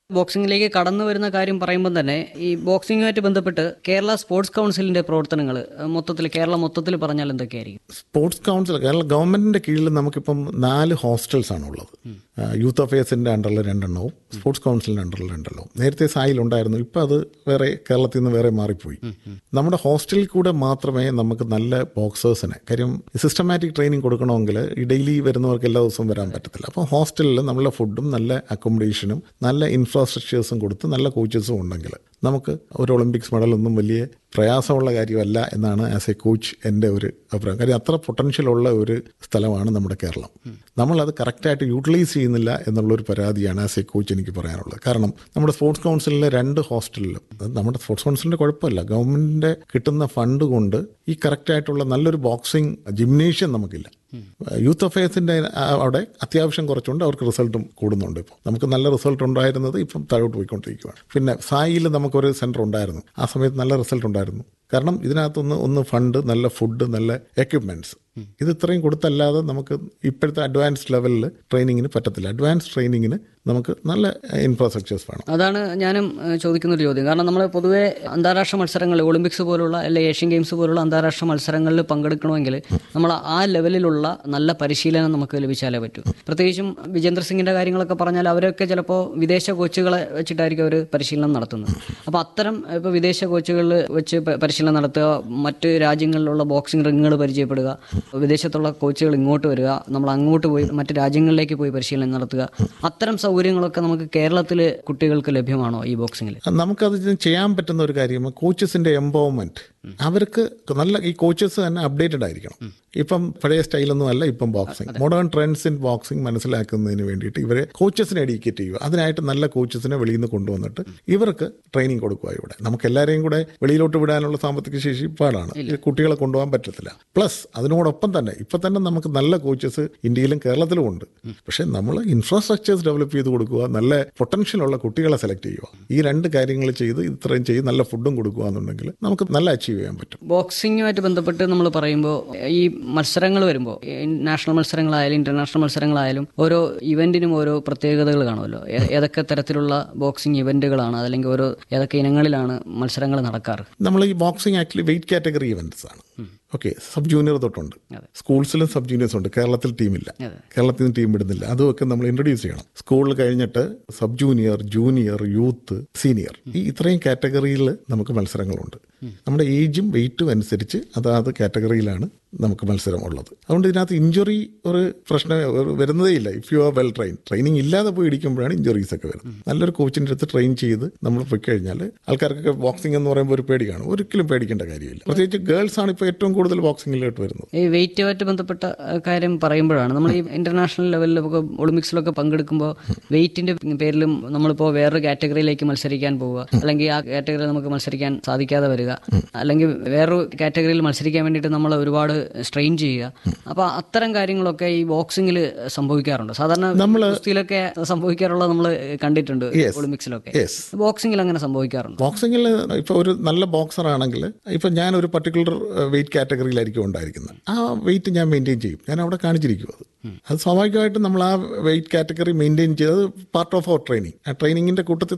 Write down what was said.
ബോക്സിംഗിലേക്ക് കടന്നു വരുന്ന കാര്യം പറയുമ്പോൾ തന്നെ ഈ ബോക്സിംഗുമായിട്ട് ബന്ധപ്പെട്ട് കേരള സ്പോർട്സ് കൗൺസിലിന്റെ പ്രവർത്തനങ്ങൾ മൊത്തത്തിൽ കേരളം മൊത്തത്തിൽ പറഞ്ഞാൽ എന്തൊക്കെയായിരിക്കും സ്പോർട്സ് കൗൺസിൽ കേരള ഗവൺമെന്റിന്റെ കീഴിൽ നമുക്കിപ്പം നാല് ഹോസ്റ്റൽസ് ആണ് ഉള്ളത് ആ, യൂത്ത് അഫയേഴ്സിന്റെ അണ്ടറിൽ രണ്ടെണ്ണവും സ്പോർട്സ് കൗൺസിലിന്റെ അണ്ടറിൽ രണ്ടെണ്ണവും നേരത്തെ സായിൽ ഉണ്ടായിരുന്നു ഇപ്പം അത് വേറെ കേരളത്തിൽ നിന്ന് വേറെ മാറിപ്പോയി നമ്മുടെ ഹോസ്റ്റലിൽ കൂടെ മാത്രമേ നമുക്ക് നല്ല ബോക്സേഴ്സിനെ കാര്യം സിസ്റ്റമാറ്റിക് ട്രെയിനിങ് കൊടുക്കണമെങ്കിൽ ഈ ഡെയിലി വരുന്നവർക്ക് എല്ലാ ദിവസവും വരാൻ പറ്റത്തില്ല അപ്പോൾ ഹോസ്റ്റലിൽ നല്ല ഫുഡും നല്ല അക്കോമഡേഷനും നല്ല ഇൻഫ്രാസ്ട്രക്ചേഴ്സും കൊടുത്ത് നല്ല കോച്ചസും ഉണ്ടെങ്കിൽ നമുക്ക് ഒരു ഒളിമ്പിക്സ് മെഡലൊന്നും വലിയ പ്രയാസമുള്ള കാര്യമല്ല എന്നാണ് ആസ് എ കോച്ച് എൻ്റെ ഒരു അഭിപ്രായം കാര്യം അത്ര പൊട്ടൻഷ്യൽ ഉള്ള ഒരു സ്ഥലമാണ് നമ്മുടെ കേരളം നമ്മളത് കറക്റ്റായിട്ട് യൂട്ടിലൈസ് ചെയ്യുന്നില്ല എന്നുള്ളൊരു പരാതിയാണ് ആസ് എ കോച്ച് എനിക്ക് പറയാനുള്ളത് കാരണം നമ്മുടെ സ്പോർട്സ് കൗൺസിലിലെ രണ്ട് ഹോസ്റ്റലിലും അത് നമ്മുടെ സ്പോർട്സ് കൗൺസിലിൻ്റെ കുഴപ്പമില്ല ഗവൺമെൻറ്റിൻ്റെ കിട്ടുന്ന ഫണ്ട് കൊണ്ട് ഈ കറക്റ്റായിട്ടുള്ള നല്ലൊരു ബോക്സിംഗ് ജിംനേഷ്യം നമുക്കില്ല യൂത്ത് അഫയേഴ്സിൻ്റെ അവിടെ അത്യാവശ്യം കുറച്ചുണ്ട് അവർക്ക് റിസൾട്ടും കൂടുന്നുണ്ട് ഇപ്പോൾ നമുക്ക് നല്ല റിസൾട്ട് ഉണ്ടായിരുന്നത് ഇപ്പം താഴോട്ട് പോയിക്കൊണ്ടിരിക്കുകയാണ് പിന്നെ സായിയിൽ നമുക്കൊരു സെൻറ്റർ ഉണ്ടായിരുന്നു ആ സമയത്ത് നല്ല റിസൾട്ട് ഉണ്ടായിരുന്നു കാരണം ഇതിനകത്തൊന്ന് ഒന്ന് ഫണ്ട് നല്ല ഫുഡ് നല്ല എക്യുപ്മെൻറ്റ്സ് ഇത് ഇത്രയും കൊടുത്തല്ലാതെ നമുക്ക് ഇപ്പോഴത്തെ അഡ്വാൻസ്ഡ് ലെവലിൽ ട്രെയിനിങ്ങിന് പറ്റത്തില്ല അഡ്വാൻസ് ട്രെയിനിങ്ങിന് നമുക്ക് നല്ല ഇൻഫ്രാസ്ട്രക്ചേഴ്സ് വേണം അതാണ് ഞാനും ഏഹ്, ചോദിക്കുന്ന ഒരു ചോദ്യം കാരണം നമ്മൾ പൊതുവേ അന്താരാഷ്ട്ര മത്സരങ്ങൾ ഒളിമ്പിക്സ് പോലുള്ള അല്ലെങ്കിൽ ഏഷ്യൻ ഗെയിംസ് പോലുള്ള അന്താരാഷ്ട്ര മത്സരങ്ങളിൽ പങ്കെടുക്കണമെങ്കിൽ നമ്മൾ ആ ലെവലിലുള്ള നല്ല പരിശീലനം നമുക്ക് ലഭിച്ചാലേ പറ്റൂ പ്രത്യേകിച്ചും വിജേന്ദ്ര സിംഗിന്റെ കാര്യങ്ങളൊക്കെ പറഞ്ഞാൽ അവരൊക്കെ ചിലപ്പോൾ വിദേശ കോച്ചുകളെ വെച്ചിട്ടായിരിക്കും അവർ പരിശീലനം നടത്തുന്നത് അപ്പോൾ അത്തരം ഇപ്പോൾ വിദേശ കോച്ചുകളിൽ വെച്ച് പ- പരിശീലനം നടത്തുക മറ്റ് രാജ്യങ്ങളിലുള്ള ബോക്സിംഗ് റിങ്ങുകൾ പരിചയപ്പെടുക വിദേശത്തുള്ള കോച്ചുകൾ ഇങ്ങോട്ട് വരിക നമ്മൾ അങ്ങോട്ട് പോയി മറ്റ് രാജ്യങ്ങളിലേക്ക് പോയി പരിശീലനം നടത്തുക അത്തരം സൗകര്യങ്ങളൊക്കെ നമുക്ക് കേരളത്തിൽ കുട്ടികൾക്ക് ലഭ്യമാണോ ഈ ബോക്സിംഗിൽ നമുക്കത് ചെയ്യാൻ പറ്റുന്ന ഒരു കാര്യം കോച്ചസിന്റെ എംപവർമെന്റ് അവർക്ക് നല്ല ഈ കോച്ചസ് തന്നെ അപ്ഡേറ്റഡ് ആയിരിക്കണം ഇപ്പം പഴയ സ്റ്റൈലൊന്നും അല്ല ഇപ്പം boxing modern trends in boxing മനസ്സിലാക്കുന്നതിന് വേണ്ടിയിട്ട് ഇവരെ കോച്ചസിനെ എഡ്യൂക്കേറ്റ് ചെയ്യുക അതിനായിട്ട് നല്ല കോച്ചസിനെ വെളിയിൽ നിന്ന് കൊണ്ടുവന്നിട്ട് ഇവർക്ക് ട്രെയിനിങ് കൊടുക്കുക ഇവിടെ നമുക്ക് എല്ലാവരെയും കൂടെ വെളിയിലോട്ട് വിടാനുള്ള സാമ്പത്തിക ശേഷി പാടാണ് ഈ കുട്ടികളെ കൊണ്ടുപോകാൻ പറ്റത്തില്ല പ്ലസ് അതിനോടൊപ്പം തന്നെ ഇപ്പം തന്നെ നമുക്ക് നല്ല കോച്ചസ് ഇന്ത്യയിലും കേരളത്തിലും ഉണ്ട് പക്ഷേ നമ്മൾ ഇൻഫ്രാസ്ട്രക്ചേഴ്സ് ഡെവലപ്പ് ചെയ്ത് കൊടുക്കുക നല്ല പൊട്ടൻഷ്യൽ ഉള്ള കുട്ടികളെ സെലക്ട് ചെയ്യുക ഈ രണ്ട് കാര്യങ്ങൾ ചെയ്ത് ഇത്രയും ചെയ്ത് നല്ല ഫുഡും കൊടുക്കുക എന്നുണ്ടെങ്കിൽ നമുക്ക് നല്ല അച്ചീവ് ചെയ്യാൻ പറ്റും ബോക്സിങ്ങുമായിട്ട് ബന്ധപ്പെട്ട് നമ്മൾ പറയുമ്പോൾ ഈ മത്സരങ്ങൾ വരുമ്പോൾ നാഷണൽ മത്സരങ്ങളായാലും ഇന്റർനാഷണൽ മത്സരങ്ങളായാലും ഓരോ ഇവന്റിനും ഓരോ പ്രത്യേകതകൾ കാണുമല്ലോ ഏ- ഏതൊക്കെ തരത്തിലുള്ള ബോക്സിംഗ് ഇവന്റുകളാണ് അതല്ലെങ്കിൽ ഓരോ ഏതൊക്കെ ഇനങ്ങളിലാണ് മത്സരങ്ങൾ നടക്കാറ് നമ്മൾ ഈ boxing actually weight category events ആണ് ഓക്കെ സബ് ജൂനിയർ തൊട്ടുണ്ട് അതെ. സ്കൂൾസിലും സബ് ജൂനിയേഴ്സ് ഉണ്ട് കേരളത്തിൽ ടീമില്ല അതെ. കേരളത്തിൽ നിന്ന് ടീം ഇടുന്നില്ല അതുമൊക്കെ നമ്മൾ ഇൻട്രൊഡ്യൂസ് ചെയ്യണം സ്കൂളിൽ കഴിഞ്ഞിട്ട് sub junior junior youth senior ഈ ഇത്രയും കാറ്റഗറിയിൽ നമുക്ക് മത്സരങ്ങളുണ്ട് നമ്മുടെ ഏജും വെയിറ്റും അനുസരിച്ച് അതാത് കാറ്റഗറിയിലാണ് നമുക്ക് മത്സരം ഉള്ളത് അതുകൊണ്ട് ഇതിനകത്ത് ഇഞ്ചുറി ഒരു പ്രശ്നം ഒരു വരുന്നതേ ഇല്ല if you are well train training ഇല്ലാതെ പോയി ഇടിക്കുമ്പോഴാണ് ഇഞ്ചുറീസ് ഒക്കെ വരുന്നത് നല്ലൊരു കോച്ചിൻ്റെ അടുത്ത് ട്രെയിൻ ചെയ്ത് നമ്മൾ പോയി കഴിഞ്ഞാൽ ആൾക്കാർക്കൊക്കെ ബോക്സിംഗ് എന്ന് പറയുമ്പോൾ ഒരു പേടി കാണും ഒരിക്കലും പേടിക്കേണ്ട കാര്യമില്ല പ്രത്യേകിച്ച് ഗേൾസ് ആണ് ഇപ്പോൾ ഏറ്റവും കൂടുതൽ ബോക്സിങ്ങിലോട്ട് വരുന്നത് ഈ വെയിറ്റുമായിട്ട് ബന്ധപ്പെട്ട അഹ്, കാര്യം പറയുമ്പോഴാണ് നമ്മൾ ഈ ഇന്റർനാഷണൽ ലെവലിലൊക്കെ ഒളിമ്പിക്സിലൊക്കെ പങ്കെടുക്കുമ്പോൾ വെയിറ്റിന്റെ പേരിലും നമ്മളിപ്പോൾ വേറൊരു കാറ്റഗറിയിലേക്ക് മത്സരിക്കാൻ പോവുക അല്ലെങ്കിൽ ആ കാറ്റഗറിയിൽ നമുക്ക് മത്സരിക്കാൻ സാധിക്കാതെ വരിക അല്ലെങ്കിൽ വേറൊരു കാറ്റഗറിയിൽ മത്സരിക്കാൻ വേണ്ടിയിട്ട് നമ്മൾ ഒരുപാട് സ്ട്രെയിൻ ചെയ്യുക അപ്പൊ അത്തരം കാര്യങ്ങളൊക്കെ ഈ ബോക്സിംഗിൽ സംഭവിക്കാറുണ്ട് സാധാരണ കുസ്തിയിലൊക്കെ സംഭവിക്കാറുള്ളത് നമ്മൾ കണ്ടിട്ടുണ്ട് Yes. ഒളിമ്പിക്സിലൊക്കെ യെസ് ബോക്സിംഗിൽ അങ്ങനെ സംഭവിക്കാറുണ്ട് ബോക്സിങ്ങിൽ ഇപ്പോൾ ഒരു നല്ല ബോക്സർ ആണെങ്കിൽ ഇപ്പം ഞാൻ ഒരു പർട്ടിക്കുലർ വെയിറ്റ് കാറ്റഗറിയിലായിരിക്കും ഉണ്ടായിരിക്കുന്നത് ആ വെയിറ്റ് ഞാൻ മെയിൻറ്റെയിൻ ചെയ്യും ഞാൻ അവിടെ കാണിച്ചിരിക്കും അത് അത് സ്വാഭാവികമായിട്ടും നമ്മൾ ആ വെയിറ്റ് കാറ്റഗറി മെയിൻറ്റെയിൻ ചെയ്തത് പാർട്ട് ഓഫ് അവർ ട്രെയിനിങ് ആ ട്രെയിനിങ്ങിൻ്റെ കൂട്ടത്തിൽ